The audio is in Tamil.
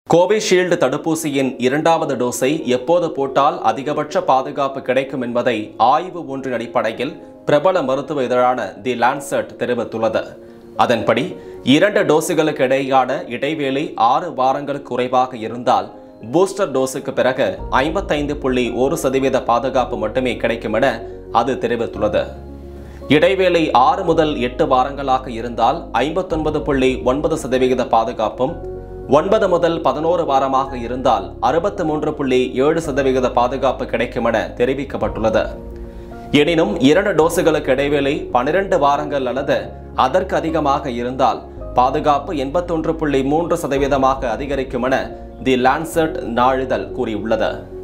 கோவிஷீல்டு தடுப்பூசியின் இரண்டாவது டோஸை எப்போது போட்டால் அதிகபட்ச பாதுகாப்பு கிடைக்கும் என்பதை ஆய்வு ஒன்றின் அடிப்படையில் பிரபல மருத்துவ இதழான தி லான்செட் தெரிவித்துள்ளது அதன்படி இரண்டு டோஸுகளுக்கு இடையேயான இடைவேளை ஆறு வாரங்களுக்கு குறைவாக இருந்தால் பூஸ்டர் டோஸுக்கு பிறகு ஐம்பத்தைந்து புள்ளி ஒரு சதவீத பாதுகாப்பு மட்டுமே கிடைக்கும் என அது தெரிவித்துள்ளது இடைவேளை ஆறு முதல் எட்டு வாரங்களாக இருந்தால் ஐம்பத்தொன்பது புள்ளி ஒன்பது சதவிகித பாதுகாப்பும் ஒன்பது முதல் பதினோரு வாரமாக இருந்தால் அறுபத்து மூன்று புள்ளி ஏழு சதவிகித பாதுகாப்பு கிடைக்கும் என தெரிவிக்கப்பட்டுள்ளது எனினும் இரண்டு டோஸுகளுக்கு இடைவேளை பனிரெண்டு வாரங்கள் அல்லது அதற்கு அதிகமாக இருந்தால் பாதுகாப்பு எண்பத்தொன்று புள்ளி மூன்று சதவீதமாக அதிகரிக்கும் என தி லான்செட் நாளிதழ் கூறியுள்ளது